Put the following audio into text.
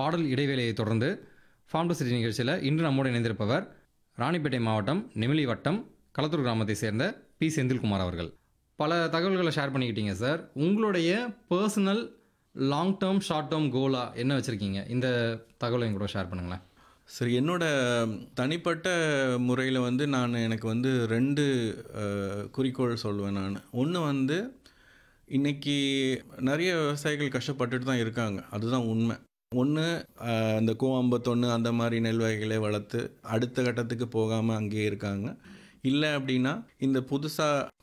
பாடல் இடைவேளையை தொடர்ந்து form to city நிகழ்ச்சியில் இன்று நம்மோடு இணைந்திருப்பவர் ராணிப்பேட்டை மாவட்டம் நெமிலி வட்டம் களத்தூர் கிராமத்தை சேர்ந்த பி செந்தில்குமார் அவர்கள் பல தகவல்களை ஷேர் பண்ணிக்கிட்டீங்க சார் உங்களுடைய personal long term short term கோலாக என்ன வச்சுருக்கீங்க இந்த தகவலை என் கூட ஷேர் பண்ணுங்களேன் சரி என்னோட தனிப்பட்ட முறையில் வந்து நான் எனக்கு வந்து ரெண்டு அஹ், குறிக்கோள் சொல்லுவேன் நான் ஒன்று வந்து இன்னைக்கு நிறைய விவசாயிகள் கஷ்டப்பட்டுட்டு தான் இருக்காங்க அதுதான் உண்மை ஒன்று அந்த கோவம்பத்தொன்று அந்த மாதிரி நெல் வகைகளை வளர்த்து அடுத்த கட்டத்துக்கு போகாமல் அங்கேயே இருக்காங்க இல்லை அப்படின்னா இந்த புதுசாக